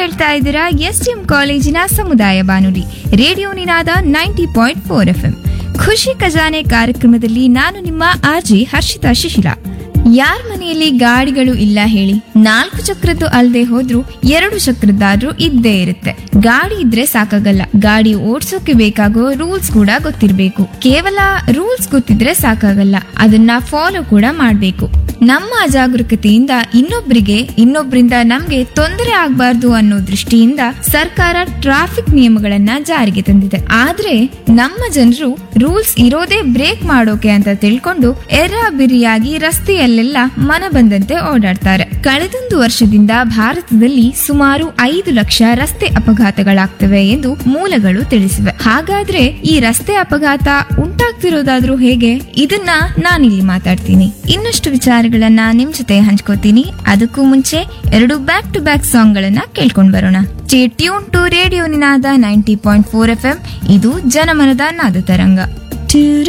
ಕೇಳ್ತಾ ಇದ್ದೀರಾ S M ಕಾಲೇಜಿನ ಸಮುದಾಯ ಬಾನುಲಿ radio Ninada ninety point four F ಖುಷಿ ಖಜಾನೆ ಕಾರ್ಯಕ್ರಮದಲ್ಲಿ ನಾನು ನಿಮ್ಮ ಆರ್ಜಿ ಹರ್ಷಿತಾ ಶಿಶಿಲಾ ಯಾರ ಮನೆಯಲ್ಲಿ ಗಾಡಿಗಳು ಇಲ್ಲ ಹೇಳಿ ನಾಲ್ಕು ಚಕ್ರದ್ದು ಅಲ್ಲದೆ ಹೋದ್ರೂ ಎರಡು ಚಕ್ರದ್ದಾದ್ರೂ ಇದ್ದೇ ಇರುತ್ತೆ ಗಾಡಿ ಇದ್ರೆ ಸಾಕಾಗಲ್ಲ ಗಾಡಿ ಓಡ್ಸೋಕೆ ಬೇಕಾಗೋ ರೂಲ್ಸ್ ಕೂಡ ಗೊತ್ತಿರ್ಬೇಕು ಕೇವಲ ರೂಲ್ಸ್ ಗೊತ್ತಿದ್ರೆ ಸಾಕಾಗಲ್ಲ ಅದನ್ನ ಫಾಲೋ ಕೂಡ ಮಾಡ್ಬೇಕು ನಮ್ಮ ಅಜಾಗರೂಕತೆಯಿಂದ ಇನ್ನೊಬ್ಬರಿಗೆ ಇನ್ನೊಬ್ಬರಿಂದ ನಮ್ಗೆ ತೊಂದರೆ ಆಗ್ಬಾರ್ದು ಅನ್ನೋ ದೃಷ್ಟಿಯಿಂದ ಸರ್ಕಾರ ಟ್ರಾಫಿಕ್ ನಿಯಮಗಳನ್ನ ಜಾರಿಗೆ ತಂದಿದೆ ಆದ್ರೆ ನಮ್ಮ ಜನರು ರೂಲ್ಸ್ ಇರೋದೇ ಬ್ರೇಕ್ ಮಾಡೋಕೆ ಅಂತ ತಿಳ್ಕೊಂಡು ಎರ್ರಾಬಿರಿಯಾಗಿ ರಸ್ತೆಯಲ್ಲೆಲ್ಲ ಮನ ಬಂದಂತೆ ಓಡಾಡ್ತಾರೆ ಕಳೆದೊಂದು ವರ್ಷದಿಂದ ಭಾರತದಲ್ಲಿ ಸುಮಾರು ಐದು ಲಕ್ಷ ರಸ್ತೆ ಅಪಘಾತಗಳಾಗ್ತವೆ ಎಂದು ಮೂಲಗಳು ತಿಳಿಸಿವೆ ಹಾಗಾದ್ರೆ ಈ ರಸ್ತೆ ಅಪಘಾತ ಉಂಟಾಗ್ತಿರೋದಾದ್ರೂ ಹೇಗೆ ಇದನ್ನ ನಾನಿಲ್ಲಿ ಮಾತಾಡ್ತೀನಿ ಇನ್ನಷ್ಟು ವಿಚಾರಗಳನ್ನ ನಿಮ್ ಜೊತೆ ಹಂಚ್ಕೋತೀನಿ ಅದಕ್ಕೂ ಮುಂಚೆ ಎರಡು ಬ್ಯಾಕ್ ಟು ಬ್ಯಾಕ್ ಸಾಂಗ್ ಗಳನ್ನ ಕೇಳ್ಕೊಂಡ್ ಬರೋಣ tune to radio Ninada ninety point four F M ಇದು ಜನಮನದ ನಾದ ತರಂಗ